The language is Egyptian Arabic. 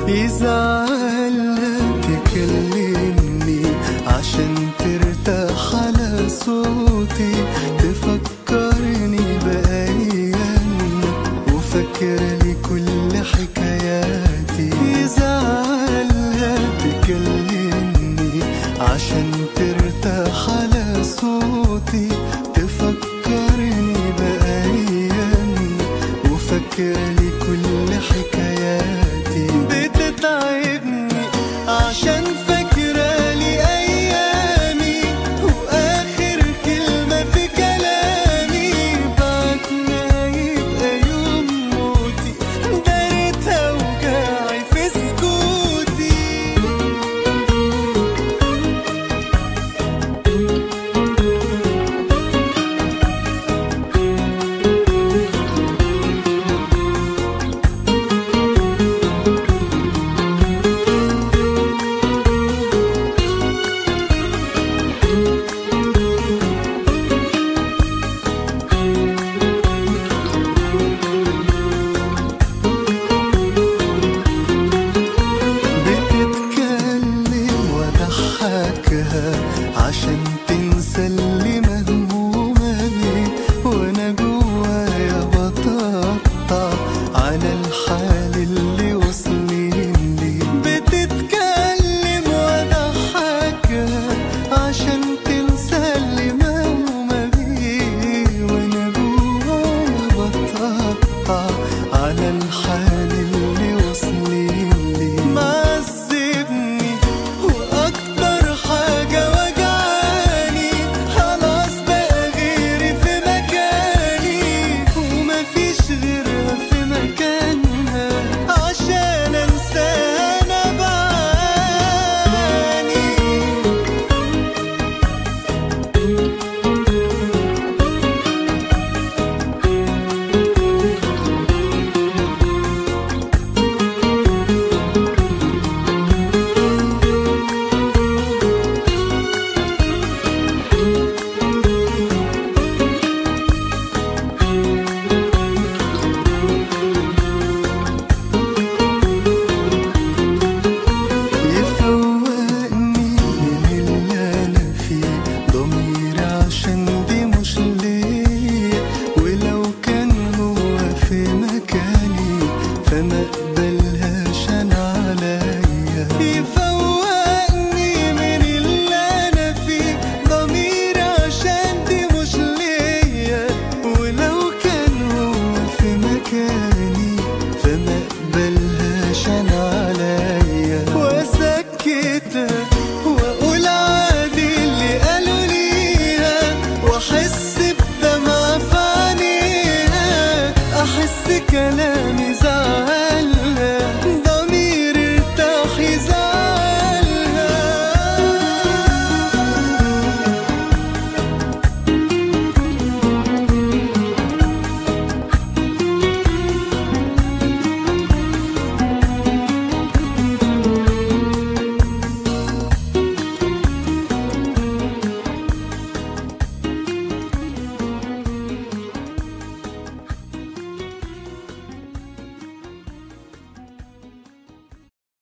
يزعلها تكلمني عشان ترتاح على صوتي تفكرني بأيامنا وفاكرة لي كل حكاياتي يزعلها تكلمني عشان ترتاح على صوتي تفكرني بأيامنا وفاكرة لي كل حكاياتي بتتعبني عشان فاكرة لي أيامي وآخر كلمة في كلامي بعد ما يبقى يوم موتي دارتها وجعي في سكوتي بتتكلم وضحكها عشان تنسى اللي مهمومة بيه وانا جوايا بتقطع على الحال اللي واصلين ليه بتتكلم وضحكها عشان تنسى اللي مهمومة بيه وانا جوايا بتقطع على الحال اللي واصلين ليه معذبني واكتر حاجة وجعاني خلاص بقى غيري في مكاني ومفيش غيرها في مكانها عشان انساها انا بعاني يفوقني من اللي انا فيه ضميري عشان دي مش ليا ولو كان هو في مكاني فما اقبل